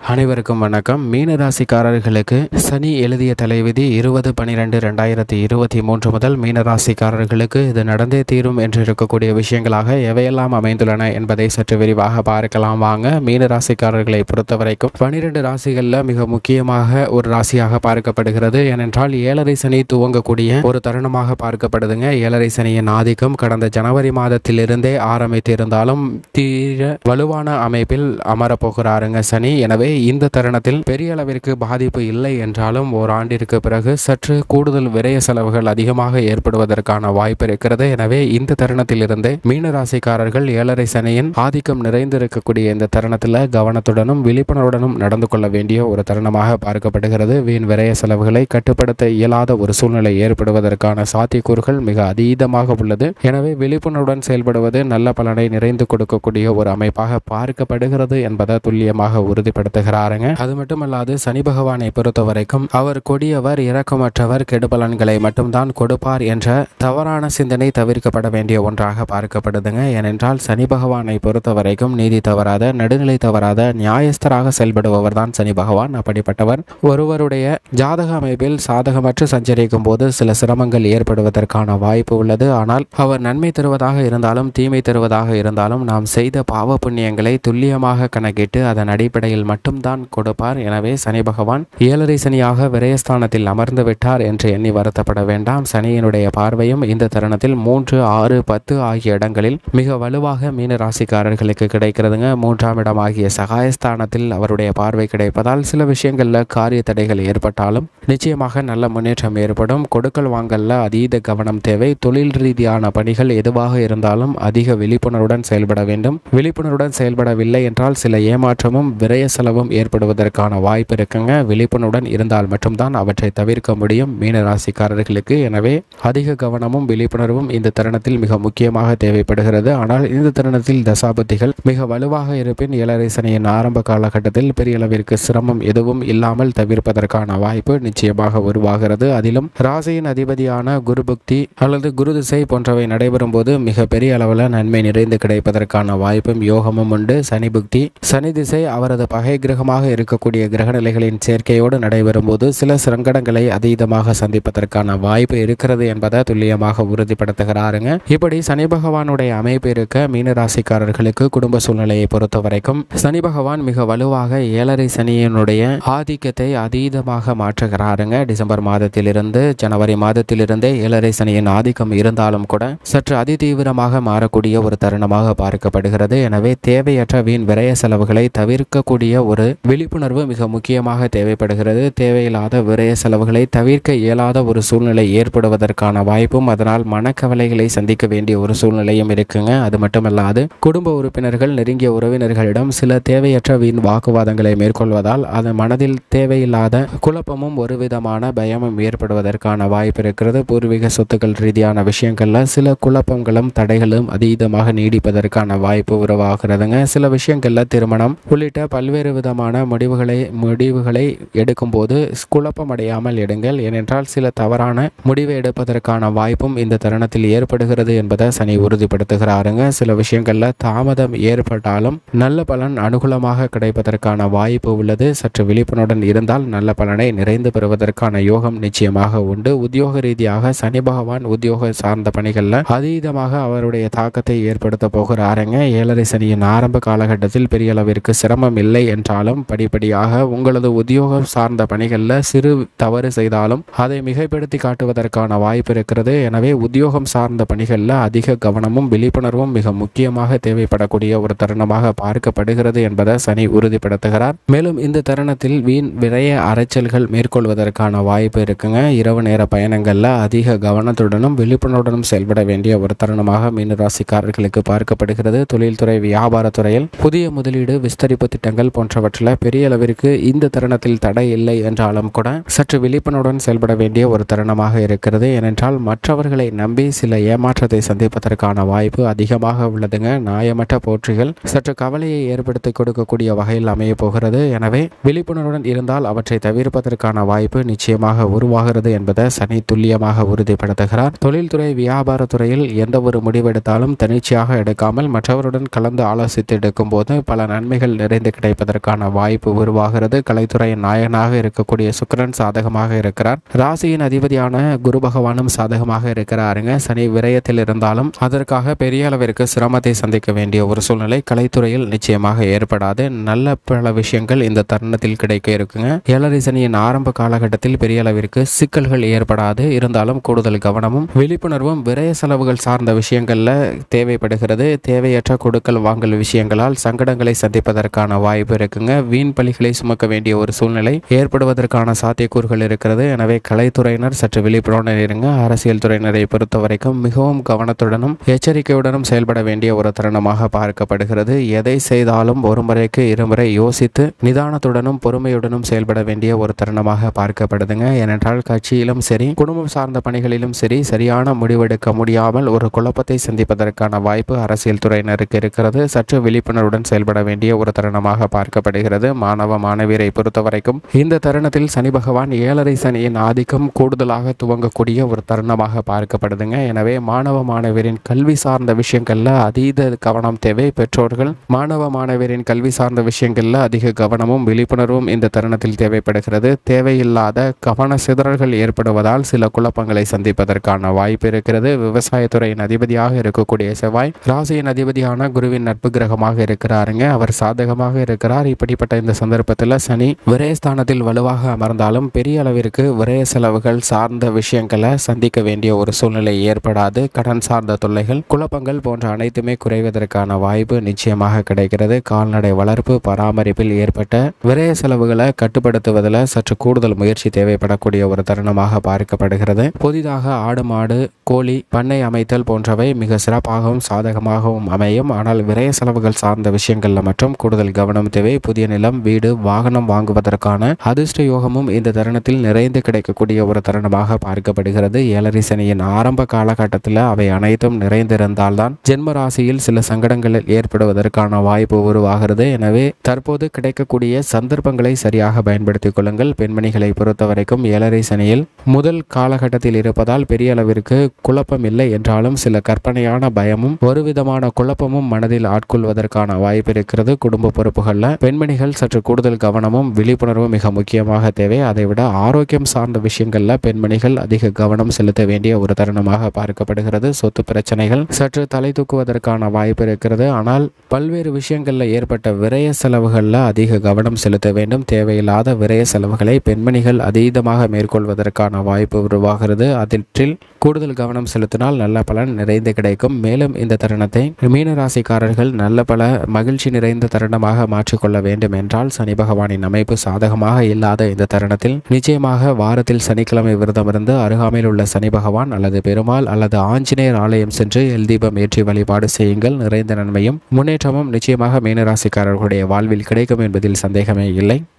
அனைவருக்கும் வணக்கம் மீன ராசிக்காரர்களுக்கு சனி எழுதிய தலைவிதி இருபது பனிரெண்டு ரெண்டாயிரத்தி இருபத்தி மூன்று முதல் மீன ராசிக்காரர்களுக்கு இது நடந்தே தீரும் என்று இருக்கக்கூடிய விஷயங்களாக எவையெல்லாம் அமைந்துள்ளன என்பதை சற்று விரிவாக பார்க்கலாம் வாங்க மீன ராசிக்காரர்களை பொறுத்தவரைக்கும் பனிரெண்டு ராசிகளில் மிக முக்கியமாக ஒரு ராசியாக பார்க்கப்படுகிறது ஏனென்றால் ஏழரை சனி துவங்கக்கூடிய ஒரு தருணமாக பார்க்கப்படுதுங்க ஏழரை சனியின் ஆதிக்கம் கடந்த ஜனவரி மாதத்திலிருந்தே ஆரம்பித்து இருந்தாலும் தீர வலுவான அமைப்பில் அமரப்போகிறாருங்க சனி எனவே இந்த தருணத்தில் பெரிய அளவிற்கு பாதிப்பு இல்லை என்றாலும் ஓராண்டிற்கு பிறகு சற்று கூடுதல் விரய செலவுகள் அதிகமாக ஏற்படுவதற்கான வாய்ப்பு இருக்கிறது எனவே இந்த தருணத்திலிருந்தே மீன ராசிக்காரர்கள் ஏழரை சனியின் ஆதிக்கம் நிறைந்திருக்கக்கூடிய இந்த தருணத்தில் கவனத்துடனும் விழிப்புணர்வுடனும் நடந்து கொள்ள வேண்டிய ஒரு தருணமாக பார்க்கப்படுகிறது வீண் விரய செலவுகளை கட்டுப்படுத்த இயலாத ஒரு சூழ்நிலை ஏற்படுவதற்கான சாத்தியக்கூறுகள் மிக அதீதமாக உள்ளது எனவே விழிப்புணர்வுடன் செயல்படுவது நல்ல பலனை நிறைந்து கொடுக்கக்கூடிய ஒரு அமைப்பாக பார்க்கப்படுகிறது என்பதை துல்லியமாக உறுதிப்படுத்துகிறாருங்க அது மட்டுமல்லாது சனி பகவானை பொறுத்த வரைக்கும் அவர் கொடியவர் இரக்கமற்றவர் கெடுபலன்களை மட்டும்தான் கொடுப்பார் என்ற தவறான சிந்தனை தவிர்க்கப்பட வேண்டிய ஒன்றாக பார்க்கப்படுதுங்க ஏனென்றால் சனி பகவானை பொறுத்த வரைக்கும் நீதி தவறாத நடுநிலை தவறாத நியாயஸ்தராக செயல்படுபவர் தான் சனி பகவான் அப்படிப்பட்டவர் ஒருவருடைய ஜாதக அமைப்பில் சாதகமற்று சஞ்சரிக்கும் போது சில சிரமங்கள் ஏற்படுவதற்கான வாய்ப்பு உள்ளது ஆனால் அவர் நன்மை தருவதாக இருந்தாலும் தீமை தருவதாக இருந்தாலும் நாம் செய்த பாவ புண்ணியங்களை துல்லியமாக கணக்கிட்டு அதன் அடிப்படையில் மட்டும்தான் கொடுப்பார் எனவே சனி பகவான் ஏழரை சனியாக விரயஸ்தானத்தில் அமர்ந்து விட்டார் என்று எண்ணி வருத்தப்பட வேண்டாம் சனியினுடைய பார்வையும் இந்த தருணத்தில் மூன்று ஆறு பத்து ஆகிய இடங்களில் மிக வலுவாக மீன ராசிக்காரர்களுக்கு கிடைக்கிறதுங்க மூன்றாம் இடமாகிய சகாயஸ்தானத்தில் அவருடைய பார்வை கிடைப்பதால் சில விஷயங்களில் காரிய தடைகள் ஏற்பட்டாலும் நிச்சயமாக நல்ல முன்னேற்றம் ஏற்படும் கொடுக்கல் வாங்கல்ல அதீத கவனம் தேவை தொழில் ரீதியான பணிகள் எதுவாக இருந்தாலும் அதிக விழிப்புணர்வுடன் செயல்பட வேண்டும் விழிப்புணர்வுடன் செயல்படவில்லை என்றால் சில ஏமாற்றமும் விரய செலவும் ஏற்படுவதற்கான வாய்ப்பு இருக்குங்க விழிப்புணர்வுடன் இருந்தால் மட்டும்தான் அவற்றை தவிர்க்க முடியும் மீன ராசிக்காரர்களுக்கு எனவே அதிக கவனமும் விழிப்புணர்வும் இந்த தருணத்தில் மிக முக்கியமாக தேவைப்படுகிறது ஆனால் இந்த தருணத்தில் தசாபதிகள் மிக வலுவாக இருப்பின் ஏழரை சனியின் ஆரம்ப காலகட்டத்தில் பெரிய அளவிற்கு சிரமம் எதுவும் இல்லாமல் தவிர்ப்பதற்கான வாய்ப்பு நிச்சயமாக உருவாகிறது அதிலும் ராசியின் அதிபதியான குரு புக்தி அல்லது குரு திசை போன்றவை நடைபெறும் போது மிக பெரிய அளவில் நன்மை நிறைந்து கிடைப்பதற்கான வாய்ப்பும் யோகமும் உண்டு சனி புக்தி சனி திசை அவரது பகை கிரகமாக இருக்கக்கூடிய கிரக நிலைகளின் சேர்க்கையோடு நடைபெறும் போது சில சங்கடங்களை அதீதமாக சந்திப்பதற்கான வாய்ப்பு இருக்கிறது என்பதை துல்லியமாக உறுதிப்படுத்துகிறாருங்க இப்படி சனி பகவானுடைய அமைப்பு இருக்க மீன ராசிக்காரர்களுக்கு குடும்ப சூழ்நிலையை பொறுத்த வரைக்கும் சனி பகவான் மிக வலுவாக ஏழரை சனியினுடைய ஆதிக்கத்தை அதீதமாக மாற்றுகிறாருங்க டிசம்பர் மாதத்திலிருந்து ஜனவரி மாதத்திலிருந்தே ஏழரை சனியின் ஆதிக்கம் இருந்தாலும் கூட சற்று அதிதீவிரமாக மாறக்கூடிய ஒரு தருணமாக பார்க்கப்படுகிறது எனவே தேவையற்ற வீண் விரய செலவுகளை தவிர்க்கக்கூடிய ஒரு விழிப்புணர்வு மிக முக்கியமாக தேவைப்படுகிறது தேவையில்லாத விரய செலவுகளை தவிர்க்க இயலாத ஒரு சூழ்நிலை ஏற்படுவதற்கான வாய்ப்பும் அதனால் மனக்கவலைகளை சந்திக்க வேண்டிய ஒரு சூழ்நிலையும் இருக்குங்க அது மட்டுமல்லாது குடும்ப உறுப்பினர்கள் நெருங்கிய உறவினர்களிடம் சில தேவையற்ற வீண் வாக்குவாதங்களை மேற்கொள்வதால் அதன் மனதில் தேவையில்லாத குழப்பமும் ஒரு விதமான பயமும் ஏற்படுவதற்கான வாய்ப்பு இருக்கிறது பூர்வீக சொத்துக்கள் ரீதியான விஷயங்கள்ல சில குழப்பங்களும் தடைகளும் அதீதமாக நீடிப்பதற்கான வாய்ப்பு உருவாகிறதுங்க சில விஷயங்கள்ல திருமணம் உள்ளிட்ட பல்வேறு விதமான முடிவுகளை முடிவுகளை எடுக்கும்போது குழப்பம் அடையாமல் எடுங்கள் ஏனென்றால் சில தவறான முடிவை எடுப்பதற்கான வாய்ப்பும் இந்த தருணத்தில் ஏற்படுகிறது என்பதை சனி உறுதிப்படுத்துகிறாருங்க சில விஷயங்கள்ல தாமதம் ஏற்பட்டாலும் நல்ல பலன் அனுகூலமாக கிடைப்பதற்கான வாய்ப்பு உள்ளது சற்று விழிப்புணர்வுடன் இருந்தால் நல்ல பலனை நிறைந்து பெறுவதற்கான யோகம் நிச்சயமாக உண்டு உத்தியோக ரீதியாக சனி பகவான் உத்தியோக சார்ந்த பணிகளில் அதீதமாக அவருடைய தாக்கத்தை ஏற்படுத்த போகிறாருங்க ஏழரை சனியின் ஆரம்ப காலகட்டத்தில் பெரிய அளவிற்கு சிரமம் இல்லை என்றாலும் படிப்படியாக உங்களது உத்தியோகம் சார்ந்த பணிகளில் சிறு தவறு செய்தாலும் அதை மிகைப்படுத்தி காட்டுவதற்கான வாய்ப்பு இருக்கிறது எனவே உத்தியோகம் சார்ந்த பணிகளில் அதிக கவனமும் விழிப்புணர்வும் மிக முக்கியமாக தேவைப்படக்கூடிய ஒரு தருணமாக பார்க்கப்படுகிறது என்பதை சனி உறுதிப்படுத்துகிறார் மேலும் இந்த தருணத்தில் வீண் விரைய அரைச்சல்கள் மேற்கொள்வதற்கான வாய்ப்பு இருக்குங்க இரவு நேர பயணங்களில் அதிக கவனத்துடனும் விழிப்புணர்வுடனும் செயல்பட வேண்டிய ஒரு தருணமாக மீனராசிக்காரர்களுக்கு பார்க்கப்படுகிறது தொழில்துறை வியாபாரத்துறையில் புதிய முதலீடு விஸ்தரிப்பு திட்டங்கள் போன்றவற்றில் பெரிய அளவிற்கு இந்த தருணத்தில் தடை இல்லை என்றாலும் கூட சற்று விழிப்புணர்வுடன் செயல்பட வேண்டிய ஒரு தருணமாக இருக்கிறது ஏனென்றால் மற்றவர்களை நம்பி சில ஏமாற்றத்தை சந்திப்பதற்கான வாய்ப்பு அதிகமாக உள்ளதுங்க நியாயமற்ற போற்றிகள் சற்று கவலையை ஏற்படுத்தி கொடுக்கக்கூடிய வகையில் அமைய போகிறது எனவே விழிப்புணர்வுடன் இருந்தால் அவற்றை தவிர்ப்பதற்கான வாய்ப்பு நிச்சயமாக உருவாகிறது என்பதை சனி துல்லியமாக உறுதிப்படுத்துகிறார் தொழில்துறை வியாபாரத்துறையில் எந்த ஒரு முடிவெடுத்தாலும் தனிச்சையாக எடுக்காமல் மற்றவருடன் கலந்து ஆலோசித்து எடுக்கும்போது பல நன்மைகள் நிறைந்து கிடைப்பதற்கான செய்வதற்கான வாய்ப்பு உருவாகிறது கலைத்துறையின் நாயகனாக இருக்கக்கூடிய சுக்கிரன் சாதகமாக இருக்கிறார் ராசியின் அதிபதியான குரு பகவானும் சாதகமாக இருக்கிறாருங்க சனி விரயத்தில் இருந்தாலும் அதற்காக பெரிய அளவிற்கு சிரமத்தை சந்திக்க வேண்டிய ஒரு சூழ்நிலை கலைத்துறையில் நிச்சயமாக ஏற்படாது நல்ல பல விஷயங்கள் இந்த தருணத்தில் கிடைக்க இருக்குங்க ஏழரை சனியின் ஆரம்ப காலகட்டத்தில் பெரிய அளவிற்கு சிக்கல்கள் ஏற்படாது இருந்தாலும் கூடுதல் கவனமும் விழிப்புணர்வும் விரய செலவுகள் சார்ந்த விஷயங்கள்ல தேவைப்படுகிறது தேவையற்ற கொடுக்கல் வாங்கல் விஷயங்களால் சங்கடங்களை சந்திப்பதற்கான வாய்ப்பு இருக்குங்க வீண் பலிகளை சுமக்க வேண்டிய ஒரு சூழ்நிலை ஏற்படுவதற்கான சாத்தியக்கூறுகள் இருக்கிறது எனவே கலைத்துறையினர் சற்று விழிப்புணர்வுடன் இருங்க அரசியல் துறையினரை பொறுத்த வரைக்கும் மிகவும் கவனத்துடனும் எச்சரிக்கையுடனும் செயல்பட வேண்டிய ஒரு தருணமாக பார்க்கப்படுகிறது எதை செய்தாலும் ஒரு முறைக்கு இருமுறை யோசித்து நிதானத்துடனும் பொறுமையுடனும் செயல்பட வேண்டிய ஒரு தருணமாக பார்க்கப்படுதுங்க ஏனென்றால் கட்சியிலும் சரி குடும்பம் சார்ந்த பணிகளிலும் சரி சரியான முடிவெடுக்க முடியாமல் ஒரு குழப்பத்தை சந்திப்பதற்கான வாய்ப்பு அரசியல் துறையினருக்கு இருக்கிறது சற்று விழிப்புணர்வுடன் செயல்பட வேண்டிய ஒரு தருணமாக பார்க்கப்படுகிறது மாணவ மாணவியரை பொறுத்தவரைக்கும் இந்த தருணத்தில் சனி பகவான் ஏழரை சனியின் ஆதிக்கம் கூடுதலாக துவங்கக்கூடிய ஒரு தருணமாக பார்க்கப்படுதுங்க எனவே மாணவ மாணவியரின் கல்வி சார்ந்த விஷயங்கள்ல அதீத கவனம் தேவை பெற்றோர்கள் மாணவ மாணவியரின் கல்வி சார்ந்த விஷயங்கள்ல அதிக கவனமும் விழிப்புணர்வும் இந்த தருணத்தில் தேவைப்படுகிறது தேவையில்லாத கவன சிதறல்கள் ஏற்படுவதால் சில குழப்பங்களை சந்திப்பதற்கான வாய்ப்பு இருக்கிறது விவசாயத்துறையின் அதிபதியாக இருக்கக்கூடிய செவ்வாய் ராசியின் அதிபதியான குருவின் நட்பு கிரகமாக இருக்கிறாருங்க அவர் சாதகமாக இருக்கிறார் இப்படிப்பட்ட இந்த சந்தர்ப்பத்தில் சனி விரயஸ்தானத்தில் வலுவாக அமர்ந்தாலும் பெரிய அளவிற்கு விரய செலவுகள் சார்ந்த விஷயங்களை சந்திக்க வேண்டிய ஒரு சூழ்நிலை ஏற்படாது கடன் சார்ந்த தொல்லைகள் குழப்பங்கள் போன்ற அனைத்துமே குறைவதற்கான வாய்ப்பு நிச்சயமாக கிடைக்கிறது கால்நடை வளர்ப்பு பராமரிப்பில் ஏற்பட்ட விரய செலவுகளை கட்டுப்படுத்துவதில் சற்று கூடுதல் முயற்சி தேவைப்படக்கூடிய ஒரு தருணமாக பார்க்கப்படுகிறது புதிதாக ஆடு மாடு கோழி பண்ணை அமைத்தல் போன்றவை மிக சிறப்பாகவும் சாதகமாகவும் அமையும் ஆனால் விரய செலவுகள் சார்ந்த விஷயங்கள்ல மற்றும் கூடுதல் கவனம் தேவை புதிய நிலம் வீடு வாகனம் வாங்குவதற்கான அதிர்ஷ்ட யோகமும் இந்த தருணத்தில் நிறைந்து கிடைக்கக்கூடிய ஒரு தருணமாக பார்க்கப்படுகிறது ஏழரை சனியின் ஆரம்ப காலகட்டத்தில் அவை அனைத்தும் நிறைந்திருந்தால்தான் ஜென்ம ராசியில் சில சங்கடங்கள் ஏற்படுவதற்கான வாய்ப்பு உருவாகிறது எனவே தற்போது கிடைக்கக்கூடிய சந்தர்ப்பங்களை சரியாக பயன்படுத்திக் கொள்ளுங்கள் பெண்மணிகளை பொறுத்தவரைக்கும் ஏழரை சனியில் முதல் காலகட்டத்தில் இருப்பதால் பெரிய அளவிற்கு குழப்பம் இல்லை என்றாலும் சில கற்பனையான பயமும் ஒரு விதமான குழப்பமும் மனதில் ஆட்கொள்வதற்கான வாய்ப்பு இருக்கிறது குடும்ப பொறுப்புகளில் பெண்மணிகள் சற்று கூடுதல் கவனமும் விழிப்புணர்வும் மிக முக்கியமாக தேவை அதைவிட ஆரோக்கியம் சார்ந்த விஷயங்கள்ல பெண்மணிகள் அதிக கவனம் செலுத்த வேண்டிய ஒரு தருணமாக பார்க்கப்படுகிறது சொத்து பிரச்சனைகள் சற்று தலை தூக்குவதற்கான வாய்ப்பு இருக்கிறது ஆனால் பல்வேறு விஷயங்களில் ஏற்பட்ட விரய செலவுகளில் அதிக கவனம் செலுத்த வேண்டும் தேவையில்லாத விரய செலவுகளை பெண்மணிகள் அதீதமாக மேற்கொள்வதற்கான வாய்ப்பு உருவாகிறது அதில் கூடுதல் கவனம் செலுத்தினால் நல்ல பலன் நிறைந்து கிடைக்கும் மேலும் இந்த தருணத்தை மீனராசிக்காரர்கள் நல்ல பல மகிழ்ச்சி நிறைந்த தருணமாக மாற்றிக்கொள்ள வேண்டும் என்றால் சனி பகவானின் அமைப்பு சாதகமாக இல்லாத இந்த தருணத்தில் நிச்சயமாக வாரத்தில் சனிக்கிழமை விரதமிருந்து அருகாமையில் உள்ள சனி பகவான் அல்லது பெருமாள் அல்லது ஆஞ்சநேயர் ஆலயம் சென்று எல் தீபம் ஏற்றி வழிபாடு செய்யுங்கள் நிறைந்த நன்மையும் முன்னேற்றமும் நிச்சயமாக மீனராசிக்காரர்களுடைய வாழ்வில் கிடைக்கும் என்பதில் சந்தேகமே இல்லை